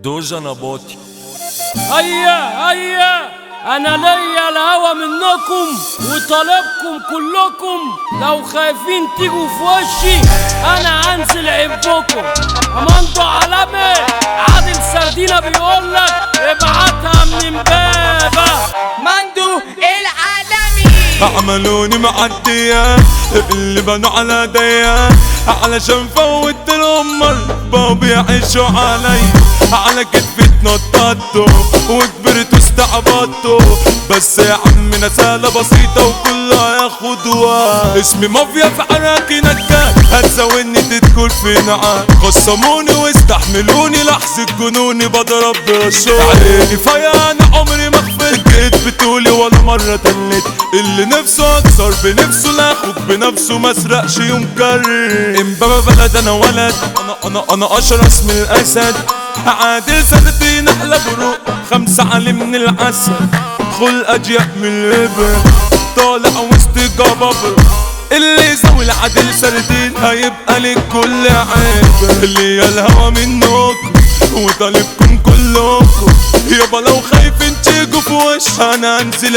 دوجا نباطي هيا هيا انا ليا الهوى منكم وطالبكم كلكم لو خايفين تيجوا في وشي انا هنزل عبكم امانتو علامي عادل سردينة بيقولك ابعتها من امبابة مندو العالمي عملوني معدية اللي بنوا على ديا علشان فوت الأمر بقوا بيعيشوا علي على كتفي اتنططوا وكبرت واستعبطوا بس يا عم نسالة بسيطة وكلها ياخد وقت اسمي مافيا في عراكي نكات هتساويني تدخل في نعام خصموني واستحملوني لحظة جنوني بضرب بالشوق عيني فيا انا عمري ما خفيت جيت بتقولي ولا مرة تلت اللي نفسه اكسر بنفسه لا اخوك بنفسه ما سرقش يوم كرر امبابة بلد انا ولد انا انا انا اشرس من الاسد عادل سنتين احلى بروق خمسة علي من العسل خل اجيب من الابر طالع وسط جبابر اللي يسوي العدل سردين هيبقى للكل عيب اللي يا الهوى منكم وطالبكم كلكم يابا لو خايفين تيجوا في وش انا انزل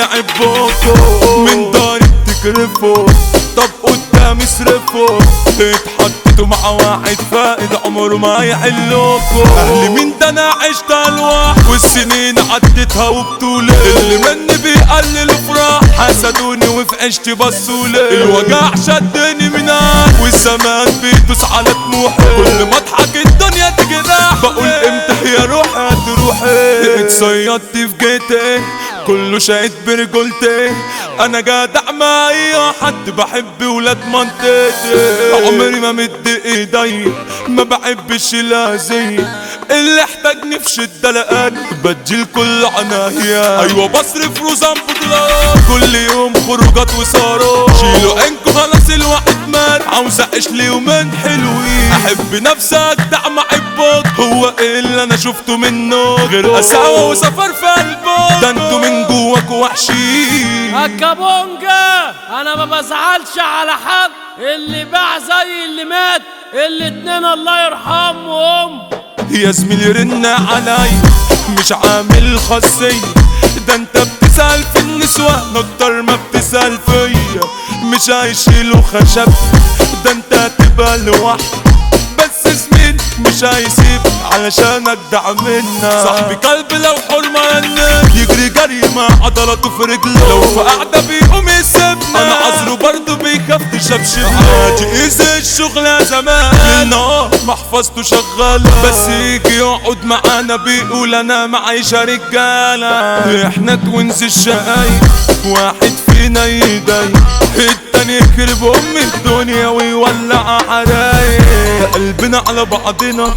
اعبكم من داري بتكرفوا طب قدامي صرفوا اتحطيتوا مع واحد فائد عمره ما يحلكوا اهلي مين ده انا عشت الواح والسنين عديتها وبطولة اللي مني بيقلل افراح حسدوني وفي عشتي بصولة الوجع شدني من قلب والزمان بيدوس على طموحي كل ما اضحك الدنيا تجرح بقول امتى يا روحي هتروحي اتصيدت في جيتي كله شاهد برجولتي انا جدع مع اي حد بحب ولاد منطقتي عمري ما مد ايدي ما بحبش الهزي اللي احتاجني في شدة لقاني بدي الكل عنايا ايوه بصرف روزان بطولات كل يوم خروجات وسهرات شيلوا عينكوا خلاص الواحد مات عاوز اعيش لي يومين حلوين احب نفسي اجدع مع عباد هو ايه اللي انا شفته منه غير قساوة وسفر في قلبه ده انتوا من جواكوا وحشين الكابونجا انا ما بزعلش على حد اللي باع زي اللي مات الاتنين الله يرحمهم يا زميلي رن علي مش عامل خاصية ده انت بتسأل في النسوان اكتر ما بتسأل فيا مش هيشيلوا خشب ده انت هتبقى لوحدك بس زميل مش هيسيب علشان اجدع منا صاحبي كلب لو حرمة الناس يجري جري مع عضلاته في رجله لو في قعدة بيقوم يسيبنا انا عذره برضه بيخاف تشبشب عادي اذا الشغل يا زمان النهار محفظته شغالة بس يجي يقعد معانا بيقول انا معيشة رجالة احنا توينز الشقايق واحد فينا يدي التاني يخرب ام الدنيا ويولع حرايق قلبنا على بعضنا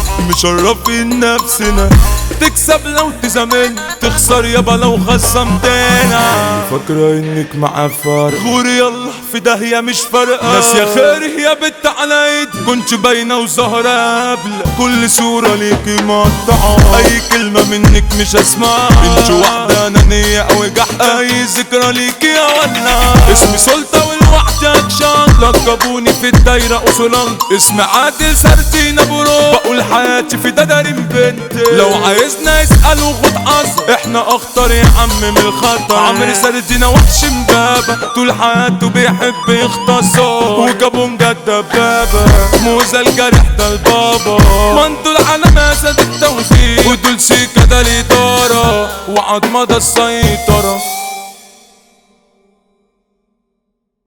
مشرفين نفسنا تكسب لو تزامن تخسر يابا لو خصمتنا فاكرة انك مع فارق غور يلا في داهية مش فارقة ناس يا خير يا بت على ايد كنت باينة وظاهرة قبل كل صورة ليكي مقطعة اي كلمة منك مش اسمعها انت واحدة انانية او جح اي ذكرى ليكي يا ولا اسمي سلطة والوحدة اكشن لقبوني في الدايرة اصولان اسمي عادل سردين ابو روح بقول حياتي في دارين بنتي لو عايزنا اسأل وخد حظ احنا اخطر يا عم من الخطر عمري سردينا وحش مبابة طول حياته بيحب يختصر وجابونجا الدبابة موزة الجرح ده البابا منطول على مسد التوفيق ودول سيكا ده الإدارة وعضمة ده السيطرة